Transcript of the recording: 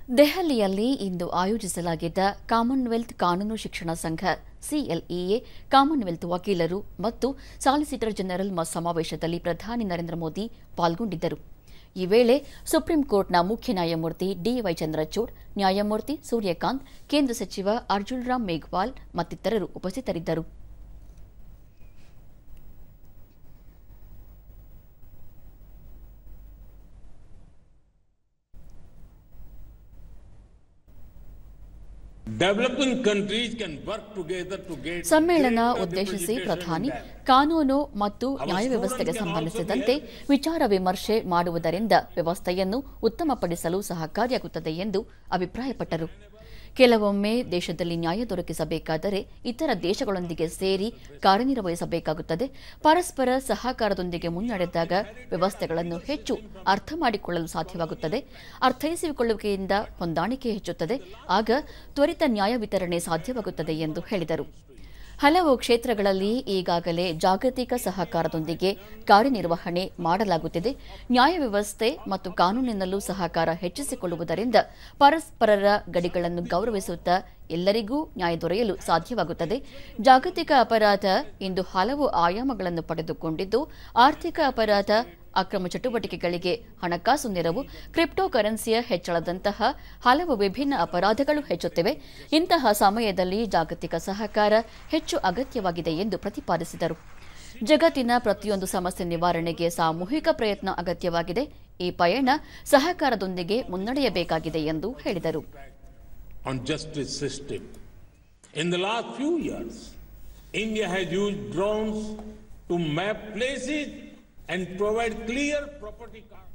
ದೆಹಲಿಯಲ್ಲಿ ಇಂದು ಆಯೋಜಿಸಲಾಗಿದ್ದ ಕಾಮನ್ವೆಲ್ತ್ ಕಾನೂನು ಶಿಕ್ಷಣ ಸಂಘ ಸಿಎಲ್ಇಎ ಕಾಮನ್ವೆಲ್ತ್ ವಕೀಲರು ಮತ್ತು ಸಾಲಿಸಿಟರ್ ಜನರಲ್ ಮ- ಸಮಾವೇಶದಲ್ಲಿ ಪ್ರಧಾನಿ ನರೇಂದ್ರ ಮೋದಿ ಪಾಲ್ಗೊಂಡಿದ್ದರು ಈ ವೇಳೆ ಸುಪ್ರೀಂ ಕೋರ್ಟ್ನ ಮುಖ್ಯ ನ್ಯಾಯಮೂರ್ತಿ ಡಿವೈ ಚಂದ್ರಚೂಡ್ ನ್ಯಾಯಮೂರ್ತಿ ಸೂರ್ಯಕಾಂತ್ ಕೇಂದ್ರ ಸಚಿವ ಅರ್ಜುನ್ ರಾಮ್ ಮೇಘ್ವಾಲ್ ಮತ್ತಿತರರು ಉಪಸ್ಥಿತರಿದ್ದರು Developing countries can work together to get ಸಮ್ಮೇಳನ greater ಉದ್ದೇಶಿಸಿ representation ಪ್ರಧಾನಿ in that. ಕಾನೂನು ಮತ್ತು ನ್ಯಾಯ ವ್ಯವಸ್ಥೆಗೆ ಸಂಬಂಧಿಸಿದಂತೆ ವಿಚಾರ ವಿಮರ್ಶೆ ಮಾಡುವುದರಿಂದ ವ್ಯವಸ್ಥೆಯನ್ನು ಉತ್ತಮಪಡಿಸಲು ಸಹಕಾರಿಯಾಗುತ್ತದೆ ಎಂದು ಅಭಿಪ್ರಾಯಪಟ್ಟರು ಕೆಲವೊಮ್ಮೆ ದೇಶದಲ್ಲಿ ನ್ಯಾಯ ದೊರಕಿಸಬೇಕಾದರೆ ಇತರ ದೇಶಗಳೊಂದಿಗೆ ಸೇರಿ ಕಾರ್ಯನಿರ್ವಹಿಸಬೇಕಾಗುತ್ತದೆ ಪರಸ್ಪರ ಸಹಕಾರದೊಂದಿಗೆ ಮುನ್ನಡೆದಾಗ ವ್ಯವಸ್ಥೆಗಳನ್ನು ಹೆಚ್ಚು ಅರ್ಥ ಮಾಡಿಕೊಳ್ಳಲು ಸಾಧ್ಯವಾಗುತ್ತದೆ ಅರ್ಥೈಸಿಕೊಳ್ಳುವಿಕೆಯಿಂದ ಹೊಂದಾಣಿಕೆ ಹೆಚ್ಚುತ್ತದೆ ಆಗ ತ್ವರಿತ ನ್ಯಾಯ ವಿತರಣೆ ಸಾಧ್ಯವಾಗುತ್ತದೆ ಎಂದು ಹೇಳಿದರು ಹಲವು ಕ್ಷೇತ್ರಗಳಲ್ಲಿ ಈಗಾಗಲೇ ಜಾಗತಿಕ ಸಹಕಾರದೊಂದಿಗೆ ಕಾರ್ಯನಿರ್ವಹಣೆ ಮಾಡಲಾಗುತ್ತಿದೆ ನ್ಯಾಯ ವ್ಯವಸ್ಥೆ ಮತ್ತು ಕಾನೂನಿನಲ್ಲೂ ಸಹಕಾರ ಹೆಚ್ಚಿಸಿಕೊಳ್ಳುವುದರಿಂದ ಪರಸ್ಪರರ ಗಡಿಗಳನ್ನು ಗೌರವಿಸುತ್ತಾ ಎಲ್ಲರಿಗೂ ನ್ಯಾಯ ದೊರೆಯಲು ಸಾಧ್ಯವಾಗುತ್ತದೆ ಜಾಗತಿಕ ಅಪರಾಧ ಇಂದು ಹಲವು ಆಯಾಮಗಳನ್ನು ಪಡೆದುಕೊಂಡಿದ್ದು ಆರ್ಥಿಕ ಅಪರಾಧ ಅಕ್ರಮ ಚಟುವಟಿಕೆಗಳಿಗೆ ಹಣಕಾಸು ನೆರವು ಕ್ರಿಪ್ಟೋ ಕರೆನ್ಸಿಯ ಹೆಚ್ಚಳದಂತಹ ಹಲವು ವಿಭಿನ್ನ ಅಪರಾಧಗಳು ಹೆಚ್ಚುತ್ತಿವೆ ಇಂತಹ ಸಮಯದಲ್ಲಿ ಜಾಗತಿಕ ಸಹಕಾರ ಹೆಚ್ಚು ಅಗತ್ಯವಾಗಿದೆ ಎಂದು ಪ್ರತಿಪಾದಿಸಿದರು ಜಗತ್ತಿನ ಪ್ರತಿಯೊಂದು ಸಮಸ್ಯೆ ನಿವಾರಣೆಗೆ ಸಾಮೂಹಿಕ ಪ್ರಯತ್ನ ಅಗತ್ಯವಾಗಿದೆ ಈ ಪಯಣ ಸಹಕಾರದೊಂದಿಗೆ ಮುನ್ನಡೆಯಬೇಕಾಗಿದೆ ಎಂದು ಹೇಳಿದರು on justice system. In the last few years, India has used drones to map places and provide clear property cards.